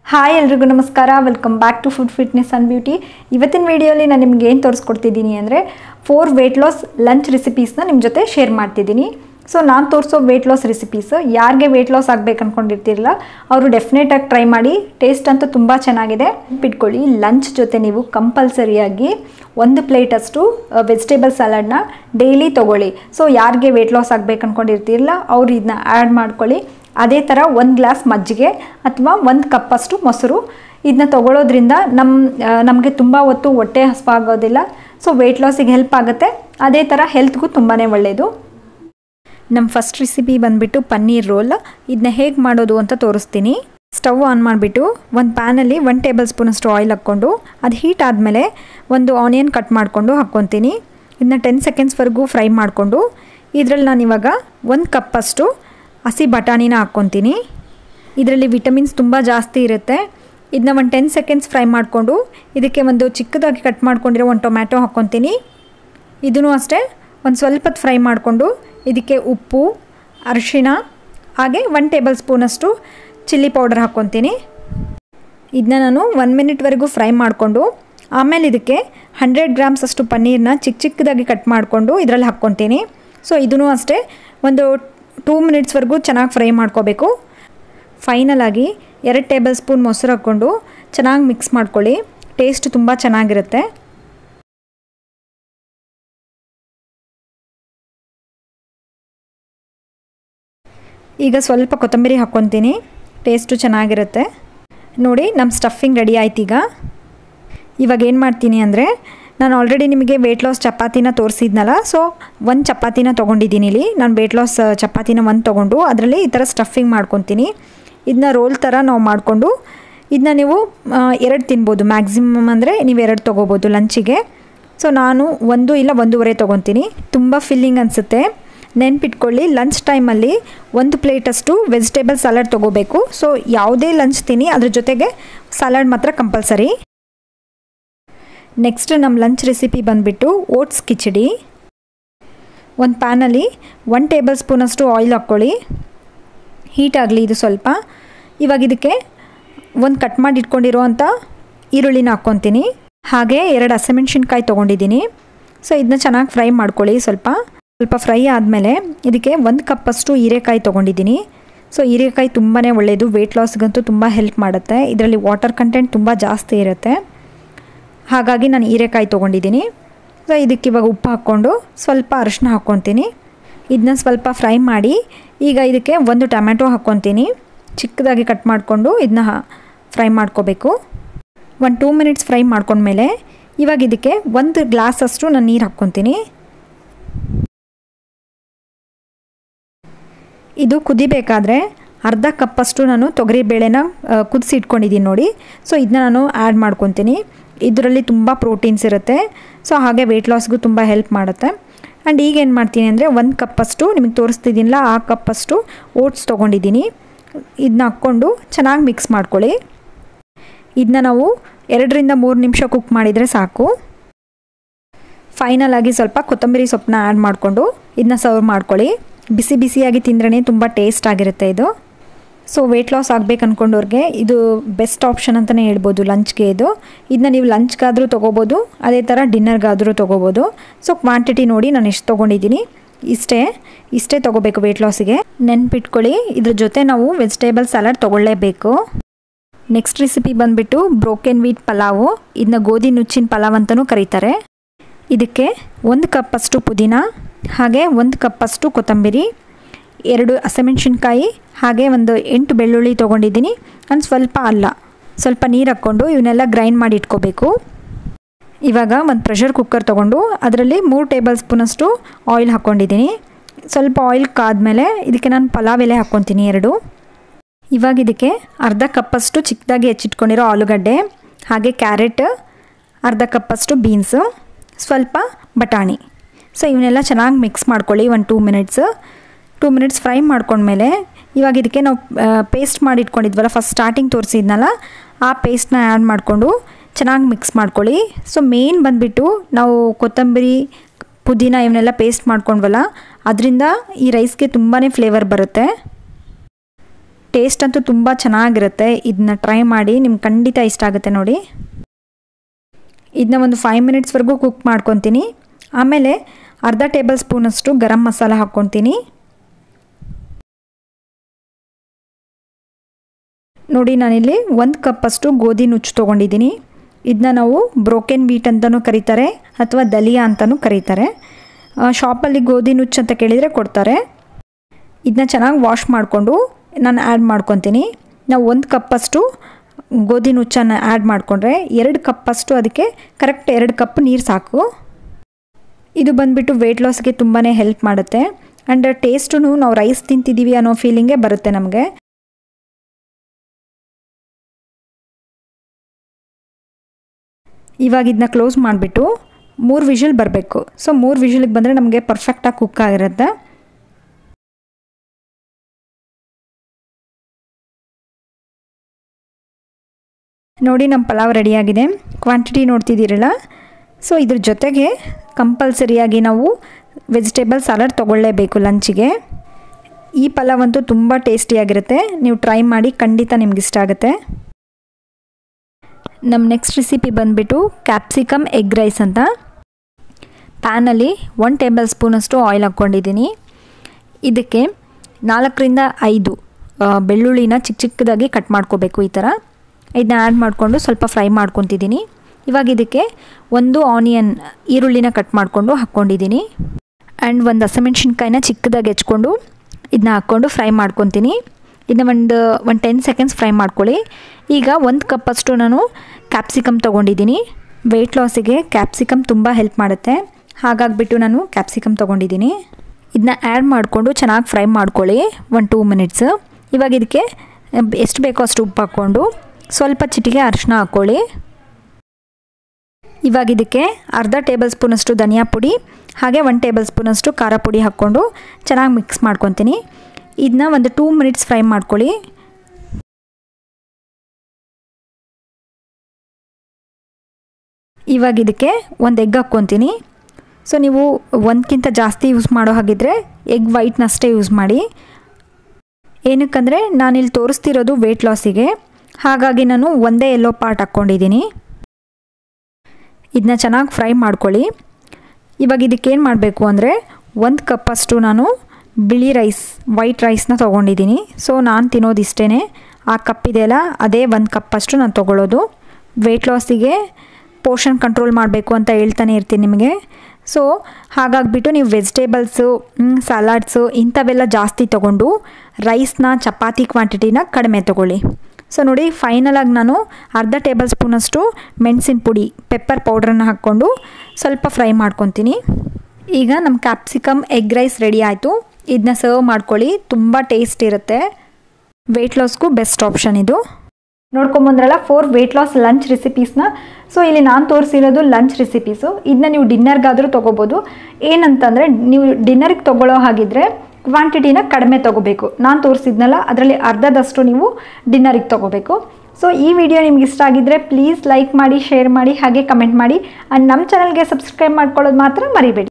hi ಎಲ್ರಿಗೂ ನಮಸ್ಕಾರ welcome back to food fitness and beauty ಇವತ್ತಿನ ವಿಡಿಯೋಲಿ ನಾನು ನಿಮ್ಗೆ ಏನು ತೋರಿಸ್ಕೊಡ್ತಿದ್ದೀನಿ ಅಂದರೆ ಫೋರ್ ವೆಯ್ಟ್ ಲಾಸ್ ಲಂಚ್ ರೆಸಿಪೀಸ್ನ ನಿಮ್ಮ ಜೊತೆ ಶೇರ್ ಮಾಡ್ತಿದ್ದೀನಿ ಸೊ ನಾನು ತೋರಿಸೋ ವೆಯ್ಟ್ ಲಾಸ್ ರೆಸಿಪೀಸ್ ಯಾರಿಗೆ ವೆಯ್ಟ್ ಲಾಸ್ ಆಗಬೇಕು ಅಂದ್ಕೊಂಡಿರ್ತಿರಲ್ಲ ಅವರು ಡೆಫಿನೆಟಾಗಿ ಟ್ರೈ ಮಾಡಿ ಟೇಸ್ಟ್ ಅಂತೂ ತುಂಬ ಚೆನ್ನಾಗಿದೆ ಬಿಟ್ಕೊಳ್ಳಿ ಲಂಚ್ ಜೊತೆ ನೀವು ಕಂಪಲ್ಸರಿಯಾಗಿ ಒಂದು ಪ್ಲೇಟಷ್ಟು ವೆಜಿಟೇಬಲ್ ಸಲಾಡ್ನ ಡೈಲಿ ತೊಗೊಳ್ಳಿ ಸೊ ಯಾರಿಗೆ ವೆಯ್ಟ್ ಲಾಸ್ ಆಗಬೇಕು ಅಂದ್ಕೊಂಡಿರ್ತಿರಲ್ಲ ಅವ್ರು ಇದನ್ನ ಆ್ಯಡ್ ಮಾಡ್ಕೊಳ್ಳಿ ಅದೇ ಥರ ಒಂದು ಗ್ಲಾಸ್ ಮಜ್ಜಿಗೆ ಅಥವಾ ಒಂದು ಕಪ್ಪಷ್ಟು ಮೊಸರು ಇದನ್ನ ತಗೊಳ್ಳೋದ್ರಿಂದ ನಮ್ಮ ನಮಗೆ ತುಂಬ ಹೊತ್ತು ಹೊಟ್ಟೆ ಹಸ್ವಾಗೋದಿಲ್ಲ ಸೊ ವೆಯ್ಟ್ ಲಾಸಿಗೆ ಹೆಲ್ಪ್ ಆಗುತ್ತೆ ಅದೇ ಥರ ಹೆಲ್ತ್ಗೂ ತುಂಬಾ ಒಳ್ಳೆಯದು ನಮ್ಮ ಫಸ್ಟ್ ರೆಸಿಪಿ ಬಂದುಬಿಟ್ಟು ಪನ್ನೀರ್ ರೋಲ್ ಇದನ್ನ ಹೇಗೆ ಮಾಡೋದು ಅಂತ ತೋರಿಸ್ತೀನಿ ಸ್ಟವ್ ಆನ್ ಮಾಡಿಬಿಟ್ಟು ಒಂದು ಪ್ಯಾನಲ್ಲಿ ಒನ್ ಟೇಬಲ್ ಸ್ಪೂನಷ್ಟು ಆಯಿಲ್ ಹಾಕ್ಕೊಂಡು ಅದು ಹೀಟ್ ಆದಮೇಲೆ ಒಂದು ಆನಿಯನ್ ಕಟ್ ಮಾಡಿಕೊಂಡು ಹಾಕ್ಕೊತೀನಿ ಇದನ್ನ ಟೆನ್ ಸೆಕೆಂಡ್ಸ್ವರೆಗೂ ಫ್ರೈ ಮಾಡಿಕೊಂಡು ಇದರಲ್ಲಿ ನಾನು ಇವಾಗ ಒಂದು ಕಪ್ಪಷ್ಟು ಹಸಿ ಬಟಾಣಿನ ಹಾಕ್ಕೊತೀನಿ ಇದರಲ್ಲಿ ವಿಟಮಿನ್ಸ್ ತುಂಬ ಜಾಸ್ತಿ ಇರುತ್ತೆ ಇದನ್ನ ಒಂದು ಟೆನ್ ಸೆಕೆಂಡ್ಸ್ ಫ್ರೈ ಮಾಡಿಕೊಂಡು ಇದಕ್ಕೆ ಒಂದು ಚಿಕ್ಕದಾಗಿ ಕಟ್ ಮಾಡ್ಕೊಂಡಿರೋ ಒಂದು ಟೊಮ್ಯಾಟೊ ಹಾಕ್ಕೊತೀನಿ ಇದೂ ಅಷ್ಟೇ ಒಂದು ಸ್ವಲ್ಪ ಫ್ರೈ ಮಾಡಿಕೊಂಡು ಇದಕ್ಕೆ ಉಪ್ಪು ಅರಿಶಿಣ ಹಾಗೆ ಒನ್ ಟೇಬಲ್ ಸ್ಪೂನಷ್ಟು ಚಿಲ್ಲಿ ಪೌಡರ್ ಹಾಕ್ಕೊತೀನಿ ಇದನ್ನ ನಾನು ಒನ್ ಮಿನಿಟ್ವರೆಗೂ ಫ್ರೈ ಮಾಡಿಕೊಂಡು ಆಮೇಲೆ ಇದಕ್ಕೆ ಹಂಡ್ರೆಡ್ ಗ್ರಾಮ್ಸ್ ಅಷ್ಟು ಪನ್ನೀರನ್ನ ಚಿಕ್ಕ ಚಿಕ್ಕದಾಗಿ ಕಟ್ ಮಾಡಿಕೊಂಡು ಇದರಲ್ಲಿ ಹಾಕ್ಕೊತೀನಿ ಸೊ ಇದೂ ಅಷ್ಟೇ ಒಂದು ಟೂ ಮಿನಿಟ್ಸ್ವರೆಗೂ ಚೆನ್ನಾಗಿ ಫ್ರೈ ಮಾಡ್ಕೋಬೇಕು ಫೈನಲ್ ಆಗಿ ಎರಡು ಟೇಬಲ್ ಸ್ಪೂನ್ ಮೊಸರು ಹಾಕ್ಕೊಂಡು ಚೆನ್ನಾಗಿ ಮಿಕ್ಸ್ ಮಾಡ್ಕೊಳ್ಳಿ ಟೇಸ್ಟ್ ತುಂಬ ಚೆನ್ನಾಗಿರುತ್ತೆ ಈಗ ಸ್ವಲ್ಪ ಕೊತ್ತಂಬರಿ ಹಾಕ್ಕೊತೀನಿ ಟೇಸ್ಟು ಚೆನ್ನಾಗಿರುತ್ತೆ ನೋಡಿ ನಮ್ಮ ಸ್ಟಫಿಂಗ್ ರೆಡಿ ಆಯ್ತು ಈಗ ಇವಾಗ ಏನು ಮಾಡ್ತೀನಿ ಅಂದರೆ ನಾನು ಆಲ್ರೆಡಿ ನಿಮಗೆ ವೆಯ್ಟ್ ಲಾಸ್ ಚಪಾತಿನ ತೋರಿಸಿದ್ನಲ್ಲ ಸೊ ಒಂದು ಚಪಾತಿನ ತೊಗೊಂಡಿದ್ದೀನಿ ಇಲ್ಲಿ ನಾನು ವೆಯ್ಟ್ ಲಾಸ್ ಚಪಾತಿನ ಒಂದು ತೊಗೊಂಡು ಅದರಲ್ಲಿ ಈ ಥರ ಸ್ಟಫಿಂಗ್ ಮಾಡ್ಕೊತೀನಿ ಇದನ್ನ ರೋಲ್ ಥರ ನಾವು ಮಾಡಿಕೊಂಡು ಇದನ್ನ ನೀವು ಎರಡು ತಿನ್ಬೋದು ಮ್ಯಾಕ್ಸಿಮಮ್ ಅಂದರೆ ನೀವು ಎರಡು ತೊಗೋಬೋದು ಲಂಚಿಗೆ ಸೊ ನಾನು ಒಂದು ಇಲ್ಲ ಒಂದೂವರೆ ತೊಗೊತೀನಿ ತುಂಬ ಫಿಲ್ಲಿಂಗ್ ಅನಿಸುತ್ತೆ ನೆನ್ಪಿಟ್ಕೊಳ್ಳಿ ಲಂಚ್ ಟೈಮಲ್ಲಿ ಒಂದು ಪ್ಲೇಟಷ್ಟು ವೆಜಿಟೇಬಲ್ ಸಲಾಡ್ ತೊಗೋಬೇಕು ಸೊ ಯಾವುದೇ ಲಂಚ್ ತಿನ್ನಿ ಅದ್ರ ಜೊತೆಗೆ ಸಲಾಡ್ ಮಾತ್ರ ಕಂಪಲ್ಸರಿ ನೆಕ್ಸ್ಟ್ ನಮ್ಮ ಲಂಚ್ ರೆಸಿಪಿ ಬಂದುಬಿಟ್ಟು ಓಟ್ಸ್ ಕಿಚಡಿ ಒಂದು ಪ್ಯಾನಲ್ಲಿ ಒನ್ ಟೇಬಲ್ ಸ್ಪೂನಷ್ಟು ಆಯಿಲ್ ಹಾಕ್ಕೊಳ್ಳಿ ಹೀಟ್ ಆಗಲಿ ಇದು ಸ್ವಲ್ಪ ಇವಾಗ ಇದಕ್ಕೆ ಒಂದು ಕಟ್ ಮಾಡಿ ಇಟ್ಕೊಂಡಿರೋವಂಥ ಈರುಳ್ಳಿನ ಹಾಕ್ಕೊತೀನಿ ಹಾಗೆ ಎರಡು ಹಸಿಮೆಣ್ಸಿನ್ಕಾಯಿ ತೊಗೊಂಡಿದ್ದೀನಿ ಸೊ ಇದನ್ನ ಚೆನ್ನಾಗಿ ಫ್ರೈ ಮಾಡ್ಕೊಳ್ಳಿ ಸ್ವಲ್ಪ ಸ್ವಲ್ಪ ಫ್ರೈ ಆದಮೇಲೆ ಇದಕ್ಕೆ ಒಂದು ಕಪ್ಪಷ್ಟು ಹೀರೆಕಾಯಿ ತೊಗೊಂಡಿದ್ದೀನಿ ಸೊ ಹೀರೆಕಾಯಿ ತುಂಬಾ ಒಳ್ಳೆಯದು ವೆಯ್ಟ್ ಲಾಸ್ಗಂತೂ ತುಂಬ ಹೆಲ್ಪ್ ಮಾಡುತ್ತೆ ಇದರಲ್ಲಿ ವಾಟರ್ ಕಂಟೆಂಟ್ ತುಂಬ ಜಾಸ್ತಿ ಇರುತ್ತೆ ಹಾಗಾಗಿ ನಾನು ಹೀರೆಕಾಯಿ ತೊಗೊಂಡಿದ್ದೀನಿ ಸೊ ಇದಕ್ಕೆ ಇವಾಗ ಉಪ್ಪು ಹಾಕ್ಕೊಂಡು ಸ್ವಲ್ಪ ಅರಿಶಿನ ಹಾಕ್ಕೊತೀನಿ ಇದನ್ನ ಸ್ವಲ್ಪ ಫ್ರೈ ಮಾಡಿ ಈಗ ಇದಕ್ಕೆ ಒಂದು ಟೊಮ್ಯಾಟೊ ಹಾಕ್ಕೊತೀನಿ ಚಿಕ್ಕದಾಗಿ ಕಟ್ ಮಾಡಿಕೊಂಡು ಇದನ್ನ ಫ್ರೈ ಮಾಡ್ಕೋಬೇಕು ಒಂದು ಟೂ ಮಿನಿಟ್ಸ್ ಫ್ರೈ ಮಾಡ್ಕೊಂಡ್ಮೇಲೆ ಇವಾಗ ಇದಕ್ಕೆ ಒಂದು ಗ್ಲಾಸಷ್ಟು ನಾನು ನೀರು ಹಾಕ್ಕೊತೀನಿ ಇದು ಕುದಿಬೇಕಾದ್ರೆ ಅರ್ಧ ಕಪ್ಪಷ್ಟು ನಾನು ತೊಗರಿಬೇಳೆನ ಕುದಿಸಿ ಇಟ್ಕೊಂಡಿದ್ದೀನಿ ನೋಡಿ ಸೊ ಇದನ್ನ ನಾನು ಆ್ಯಡ್ ಮಾಡ್ಕೊತೀನಿ ಇದರಲ್ಲಿ ತುಂಬ ಪ್ರೋಟೀನ್ಸ್ ಇರುತ್ತೆ ಸೊ ಹಾಗೆ ವೆಯ್ಟ್ ಲಾಸ್ಗೂ ತುಂಬ ಹೆಲ್ಪ್ ಮಾಡುತ್ತೆ ಆ್ಯಂಡ್ ಈಗ ಏನು ಮಾಡ್ತೀನಿ ಅಂದರೆ ಒಂದು ಕಪ್ಪಷ್ಟು ನಿಮಗೆ ತೋರಿಸ್ತಿದ್ದೀನಲ್ಲ ಆ ಕಪ್ಪಷ್ಟು ಓಟ್ಸ್ ತೊಗೊಂಡಿದ್ದೀನಿ ಇದನ್ನ ಹಾಕ್ಕೊಂಡು ಚೆನ್ನಾಗಿ ಮಿಕ್ಸ್ ಮಾಡ್ಕೊಳ್ಳಿ ಇದನ್ನ ನಾವು ಎರಡರಿಂದ ಮೂರು ನಿಮಿಷ ಕುಕ್ ಮಾಡಿದರೆ ಸಾಕು ಫೈನಲ್ ಆಗಿ ಸ್ವಲ್ಪ ಕೊತ್ತಂಬರಿ ಸೊಪ್ಪನ್ನ ಆ್ಯಡ್ ಮಾಡಿಕೊಂಡು ಇದನ್ನ ಸರ್ವ್ ಮಾಡ್ಕೊಳ್ಳಿ ಬಿಸಿ ಬಿಸಿಯಾಗಿ ತಿಂದ್ರೇ ತುಂಬ ಟೇಸ್ಟ್ ಆಗಿರುತ್ತೆ ಇದು ಸೊ ವೆಯ್ಟ್ ಲಾಸ್ ಆಗಬೇಕು ಅಂದ್ಕೊಂಡವ್ರಿಗೆ ಇದು ಬೆಸ್ಟ್ ಆಪ್ಷನ್ ಅಂತಲೇ ಹೇಳ್ಬೋದು ಲಂಚ್ಗೆ ಇದು ಇದನ್ನ ನೀವು ಲಂಚ್ಗಾದರೂ ತೊಗೋಬೋದು ಅದೇ ಥರ ಡಿನ್ನರ್ಗಾದರೂ ತೊಗೋಬೋದು ಸೊ ಕ್ವಾಂಟಿಟಿ ನೋಡಿ ನಾನು ಎಷ್ಟು ತೊಗೊಂಡಿದ್ದೀನಿ ಇಷ್ಟೇ ಇಷ್ಟೇ ತೊಗೋಬೇಕು ವೆಯ್ಟ್ ಲಾಸಿಗೆ ನೆನ್ಪಿಟ್ಕೊಳ್ಳಿ ಇದ್ರ ಜೊತೆ ನಾವು ವೆಜಿಟೇಬಲ್ ಸಲಾಡ್ ತೊಗೊಳ್ಳೇಬೇಕು ನೆಕ್ಸ್ಟ್ ರೆಸಿಪಿ ಬಂದುಬಿಟ್ಟು ಬ್ರೋಕೆನ್ ವೀಟ್ ಪಲಾವು ಇದನ್ನ ಗೋಧಿ ನುಚ್ಚಿನ ಪಲಾವ್ ಅಂತಲೂ ಕರೀತಾರೆ ಇದಕ್ಕೆ ಒಂದು ಕಪ್ಪಷ್ಟು ಪುದೀನ ಹಾಗೆ ಒಂದು ಕಪ್ಪಷ್ಟು ಕೊತ್ತಂಬರಿ ಎರಡು ಹಸಿಮೆಣ್ಸಿನ್ಕಾಯಿ ಹಾಗೆ ಒಂದು ಎಂಟು ಬೆಳ್ಳುಳ್ಳಿ ತೊಗೊಂಡಿದ್ದೀನಿ ಒಂದು ಸ್ವಲ್ಪ ಅಲ್ಲ ಸ್ವಲ್ಪ ನೀರು ಹಾಕ್ಕೊಂಡು ಇವನ್ನೆಲ್ಲ ಗ್ರೈಂಡ್ ಮಾಡಿ ಇಟ್ಕೋಬೇಕು ಇವಾಗ ಒಂದು ಪ್ರೆಷರ್ ಕುಕ್ಕರ್ ತೊಗೊಂಡು ಅದರಲ್ಲಿ ಮೂರು ಟೇಬಲ್ ಸ್ಪೂನಷ್ಟು ಆಯಿಲ್ ಹಾಕ್ಕೊಂಡಿದ್ದೀನಿ ಸ್ವಲ್ಪ ಆಯಿಲ್ ಕಾದ್ಮೇಲೆ ಇದಕ್ಕೆ ನಾನು ಪಲಾವ್ ಎಲೆ ಹಾಕ್ಕೊತೀನಿ ಎರಡು ಇವಾಗ ಇದಕ್ಕೆ ಅರ್ಧ ಕಪ್ಪಷ್ಟು ಚಿಕ್ಕದಾಗಿ ಹೆಚ್ಚಿಟ್ಕೊಂಡಿರೋ ಆಲೂಗಡ್ಡೆ ಹಾಗೆ ಕ್ಯಾರೆಟ್ ಅರ್ಧ ಕಪ್ಪಷ್ಟು ಬೀನ್ಸು ಸ್ವಲ್ಪ ಬಟಾಣಿ ಸೊ ಇವನ್ನೆಲ್ಲ ಚೆನ್ನಾಗಿ ಮಿಕ್ಸ್ ಮಾಡ್ಕೊಳ್ಳಿ ಒಂದು two minutes two minutes fry ಮಾಡ್ಕೊಂಡ್ಮೇಲೆ ಇವಾಗ ಇದಕ್ಕೆ ನಾವು ಪೇಸ್ಟ್ ಮಾಡಿ ಇಟ್ಕೊಂಡಿದ್ವಲ್ಲ ಫಸ್ಟ್ ಸ್ಟಾರ್ಟಿಂಗ್ ತೋರಿಸಿದ್ನಲ್ಲ ಆ ಪೇಸ್ಟ್ನ ಆ್ಯಡ್ ಮಾಡಿಕೊಂಡು ಚೆನ್ನಾಗಿ ಮಿಕ್ಸ್ ಮಾಡ್ಕೊಳ್ಳಿ ಸೊ ಮೇನ್ ಬಂದುಬಿಟ್ಟು ನಾವು ಕೊತ್ತಂಬರಿ ಪುದೀನ ಇವನ್ನೆಲ್ಲ ಪೇಸ್ಟ್ ಮಾಡ್ಕೊಂಡ್ವಲ್ಲ ಅದರಿಂದ ಈ ರೈಸ್ಗೆ ತುಂಬಾ ಫ್ಲೇವರ್ ಬರುತ್ತೆ ಟೇಸ್ಟ್ ಅಂತೂ ತುಂಬ ಚೆನ್ನಾಗಿರುತ್ತೆ ಇದನ್ನ ಟ್ರೈ ಮಾಡಿ ನಿಮ್ಗೆ ಖಂಡಿತ ಇಷ್ಟ ಆಗುತ್ತೆ ನೋಡಿ ಇದನ್ನ ಒಂದು ಫೈವ್ ಮಿನಿಟ್ಸ್ವರೆಗೂ ಕುಕ್ ಮಾಡ್ಕೊತೀನಿ ಆಮೇಲೆ ಅರ್ಧ ಟೇಬಲ್ ಸ್ಪೂನಷ್ಟು ಗರಂ ಮಸಾಲ ಹಾಕ್ಕೊತೀನಿ ನೋಡಿ ನಾನಿಲ್ಲಿ ಒಂದು ಕಪ್ಪಷ್ಟು ಗೋಧಿ ನುಚ್ಚು ತೊಗೊಂಡಿದ್ದೀನಿ ಇದನ್ನ ನಾವು ಬ್ರೋಕೆನ್ ವೀಟ್ ಅಂತಲೂ ಕರೀತಾರೆ ಅಥವಾ ದಲಿಯಾ ಅಂತಲೂ ಕರೀತಾರೆ ಶಾಪಲ್ಲಿ ಗೋಧಿ ನುಚ್ಚು ಅಂತ ಕೇಳಿದರೆ ಕೊಡ್ತಾರೆ ಇದನ್ನ ಚೆನ್ನಾಗಿ ವಾಶ್ ಮಾಡಿಕೊಂಡು ನಾನು ಆ್ಯಡ್ ಮಾಡ್ಕೊತೀನಿ ನಾವು ಒಂದು ಕಪ್ಪಷ್ಟು ಗೋಧಿ ನುಚ್ಚನ್ನು ಆ್ಯಡ್ ಮಾಡಿಕೊಂಡ್ರೆ ಎರಡು ಕಪ್ಪಷ್ಟು ಅದಕ್ಕೆ ಕರೆಕ್ಟ್ ಎರಡು ಕಪ್ ನೀರು ಸಾಕು ಇದು ಬಂದುಬಿಟ್ಟು ವೆಯ್ಟ್ ಲಾಸ್ಗೆ ತುಂಬಾ ಹೆಲ್ಪ್ ಮಾಡುತ್ತೆ ಆ್ಯಂಡ್ ಟೇಸ್ಟು ನಾವು ರೈಸ್ ತಿಂತಿದ್ದೀವಿ ಅನ್ನೋ ಫೀಲಿಂಗೇ ಬರುತ್ತೆ ನಮಗೆ ಇವಾಗ ಇದನ್ನ ಕ್ಲೋಸ್ ಮಾಡಿಬಿಟ್ಟು ಮೂರು ವಿಷಲ್ ಬರಬೇಕು ಸೊ ಮೂರು ವಿಷಲಿಗೆ ಬಂದರೆ ನಮಗೆ ಪರ್ಫೆಕ್ಟಾಗಿ ಕುಕ್ ಆಗಿರುತ್ತೆ ನೋಡಿ ನಮ್ಮ ಪಲಾವ್ ರೆಡಿಯಾಗಿದೆ ಕ್ವಾಂಟಿಟಿ ನೋಡ್ತಿದ್ದೀರಲ್ಲ ಸೊ ಇದ್ರ ಜೊತೆಗೆ ಕಂಪಲ್ಸರಿಯಾಗಿ ನಾವು ವೆಜಿಟೇಬಲ್ ಸಲಾಡ್ ತೊಗೊಳ್ಳೇಬೇಕು ಲಂಚಿಗೆ ಈ ಪಲಾವ್ ಅಂತೂ ತುಂಬ ಟೇಸ್ಟಿಯಾಗಿರುತ್ತೆ ನೀವು ಟ್ರೈ ಮಾಡಿ ಖಂಡಿತ ನಿಮ್ಗೆ ಇಷ್ಟ ಆಗುತ್ತೆ ನಮ್ಮ ನೆಕ್ಸ್ಟ್ ರೆಸಿಪಿ ಬಂದುಬಿಟ್ಟು ಕ್ಯಾಪ್ಸಿಕಮ್ ಎಗ್ ರೈಸ್ ಅಂತ ಪ್ಯಾನಲ್ಲಿ ಒನ್ ಟೇಬಲ್ ಸ್ಪೂನಷ್ಟು ಆಯಿಲ್ ಹಾಕ್ಕೊಂಡಿದ್ದೀನಿ ಇದಕ್ಕೆ ನಾಲ್ಕರಿಂದ ಐದು ಬೆಳ್ಳುಳ್ಳಿನ ಚಿಕ್ಕ ಚಿಕ್ಕದಾಗಿ ಕಟ್ ಮಾಡ್ಕೋಬೇಕು ಈ ಥರ ಇದನ್ನ ಆ್ಯಡ್ ಮಾಡಿಕೊಂಡು ಸ್ವಲ್ಪ ಫ್ರೈ ಮಾಡ್ಕೊತಿದ್ದೀನಿ ಇವಾಗ ಇದಕ್ಕೆ ಒಂದು ಆನಿಯನ್ ಈರುಳ್ಳಿನ ಕಟ್ ಮಾಡಿಕೊಂಡು ಹಾಕ್ಕೊಂಡಿದ್ದೀನಿ ಆ್ಯಂಡ್ ಒಂದು ಹಸಿಮೆಣ್ಸಿನ್ಕಾಯಿನ ಚಿಕ್ಕದಾಗಿ ಹೆಚ್ಕೊಂಡು ಇದನ್ನ ಹಾಕ್ಕೊಂಡು ಫ್ರೈ ಮಾಡ್ಕೊತೀನಿ ಇದನ್ನ ಒಂದು ಒಂದು ಟೆನ್ ಸೆಕೆಂಡ್ಸ್ ಫ್ರೈ ಮಾಡ್ಕೊಳ್ಳಿ ಈಗ ಒಂದು ಕಪ್ಪಷ್ಟು ನಾನು ಕ್ಯಾಪ್ಸಿಕಮ್ ತೊಗೊಂಡಿದ್ದೀನಿ ವೆಯ್ಟ್ ಲಾಸಿಗೆ ಕ್ಯಾಪ್ಸಿಕಮ್ ತುಂಬ ಹೆಲ್ಪ್ ಮಾಡುತ್ತೆ ಹಾಗಾಗಿಬಿಟ್ಟು ನಾನು ಕ್ಯಾಪ್ಸಿಕಮ್ ತೊಗೊಂಡಿದ್ದೀನಿ ಇದನ್ನ ಆ್ಯಡ್ ಮಾಡಿಕೊಂಡು ಚೆನ್ನಾಗಿ ಫ್ರೈ ಮಾಡ್ಕೊಳ್ಳಿ ಒಂದು ಟೂ ಮಿನಿಟ್ಸ್ ಇವಾಗ ಇದಕ್ಕೆ ಎಷ್ಟು ಬೇಕೋ ಅಷ್ಟು ಉಪ್ಪು ಹಾಕ್ಕೊಂಡು ಸ್ವಲ್ಪ ಚಿಟಿಕೆ ಅರಿಶಿನ ಹಾಕ್ಕೊಳ್ಳಿ ಇವಾಗ ಇದಕ್ಕೆ ಅರ್ಧ ಟೇಬಲ್ ಸ್ಪೂನಷ್ಟು ಧನಿಯಾ ಪುಡಿ ಹಾಗೆ ಒನ್ ಟೇಬಲ್ ಸ್ಪೂನಷ್ಟು ಖಾರ ಪುಡಿ ಹಾಕ್ಕೊಂಡು ಚೆನ್ನಾಗಿ ಮಿಕ್ಸ್ ಮಾಡ್ಕೊತೀನಿ ಇದನ್ನ ಒಂದು ಟೂ ಮಿನಿಟ್ಸ್ ಫ್ರೈ ಮಾಡ್ಕೊಳ್ಳಿ ಇವಾಗ ಇದಕ್ಕೆ ಒಂದು ಎಗ್ ಹಾಕ್ಕೊತೀನಿ ಸೊ ನೀವು ಒಂದಕ್ಕಿಂತ ಜಾಸ್ತಿ ಯೂಸ್ ಮಾಡೋ ಹಾಗಿದ್ರೆ ಎಗ್ ವೈಟ್ನಷ್ಟೇ ಯೂಸ್ ಮಾಡಿ ಏನಕ್ಕಂದರೆ ನಾನಿಲ್ಲಿ ತೋರಿಸ್ತಿರೋದು ವೆಯ್ಟ್ ಲಾಸಿಗೆ ಹಾಗಾಗಿ ನಾನು ಒಂದೇ ಎಲ್ಲೋ ಪಾರ್ಟ್ ಹಾಕ್ಕೊಂಡಿದ್ದೀನಿ ಇದನ್ನ ಚೆನ್ನಾಗಿ ಫ್ರೈ ಮಾಡ್ಕೊಳ್ಳಿ ಇವಾಗ ಇದಕ್ಕೇನು ಮಾಡಬೇಕು ಅಂದರೆ ಒಂದು ಕಪ್ಪಷ್ಟು ನಾನು ಬಿಳಿ ರೈಸ್ ವೈಟ್ ರೈಸ್ನ ತೊಗೊಂಡಿದ್ದೀನಿ ಸೊ ನಾನು ತಿನ್ನೋದು ಇಷ್ಟೇ ಆ ಕಪ್ ಇದೆಯಲ್ಲ ಅದೇ ಒಂದು ಕಪ್ಪಷ್ಟು ನಾನು ತೊಗೊಳ್ಳೋದು ವೆಯ್ಟ್ ಲಾಸಿಗೆ ಪೋರ್ಷನ್ ಕಂಟ್ರೋಲ್ ಮಾಡಬೇಕು ಅಂತ ಹೇಳ್ತಾನೆ ಇರ್ತೀನಿ ನಿಮಗೆ ಸೊ ಹಾಗಾಗಿಬಿಟ್ಟು ನೀವು ವೆಜಿಟೇಬಲ್ಸು ಸಲಾಡ್ಸು ಇಂಥವೆಲ್ಲ ಜಾಸ್ತಿ ತೊಗೊಂಡು ರೈಸ್ನ ಚಪಾತಿ ಕ್ವಾಂಟಿಟಿನ ಕಡಿಮೆ ತೊಗೊಳ್ಳಿ ಸೊ ನೋಡಿ ಫೈನಲಾಗಿ ನಾನು ಅರ್ಧ ಟೇಬಲ್ ಸ್ಪೂನಷ್ಟು ಮೆಣಸಿನ ಪುಡಿ ಪೆಪ್ಪರ್ ಪೌಡ್ರನ್ನ ಹಾಕ್ಕೊಂಡು ಸ್ವಲ್ಪ ಫ್ರೈ ಮಾಡ್ಕೊತೀನಿ ಈಗ ನಮ್ಮ ಕ್ಯಾಪ್ಸಿಕಮ್ ಎಗ್ ರೈಸ್ ರೆಡಿ ಆಯಿತು ಇದನ್ನ ಸರ್ವ್ ಮಾಡ್ಕೊಳ್ಳಿ ತುಂಬ ಟೇಸ್ಟ್ ಇರುತ್ತೆ ವೆಯ್ಟ್ ಲಾಸ್ಗೂ ಬೆಸ್ಟ್ ಆಪ್ಷನ್ ಇದು ನೋಡ್ಕೊಂಬಂದ್ರಲ್ಲ ಫೋರ್ ವೆಯ್ಟ್ ಲಾಸ್ ಲಂಚ್ ರೆಸಿಪೀಸ್ನ ಸೊ ಇಲ್ಲಿ ನಾನು ತೋರಿಸಿರೋದು ಲಂಚ್ ರೆಸಿಪೀಸು ಇದನ್ನ ನೀವು ಡಿನ್ನರ್ಗಾದರೂ ತೊಗೋಬೋದು ಏನಂತಂದರೆ ನೀವು ಡಿನ್ನರ್ಗೆ ತೊಗೊಳ್ಳೋ ಹಾಗಿದ್ರೆ ಕ್ವಾಂಟಿಟಿನ ಕಡಿಮೆ ತೊಗೋಬೇಕು ನಾನು ತೋರಿಸಿದ್ನಲ್ಲ ಅದರಲ್ಲಿ ಅರ್ಧದಷ್ಟು ನೀವು ಡಿನ್ನರಿಗೆ ತೊಗೋಬೇಕು ಸೊ ಈ ವಿಡಿಯೋ ನಿಮ್ಗೆ ಇಷ್ಟ ಆಗಿದ್ದರೆ ಪ್ಲೀಸ್ ಲೈಕ್ ಮಾಡಿ ಶೇರ್ ಮಾಡಿ ಹಾಗೆ ಕಮೆಂಟ್ ಮಾಡಿ ಆ್ಯಂಡ್ ನಮ್ಮ ಚಾನಲ್ಗೆ ಸಬ್ಸ್ಕ್ರೈಬ್ ಮಾಡ್ಕೊಳ್ಳೋದು ಮಾತ್ರ ಮರಿಬೇಡಿ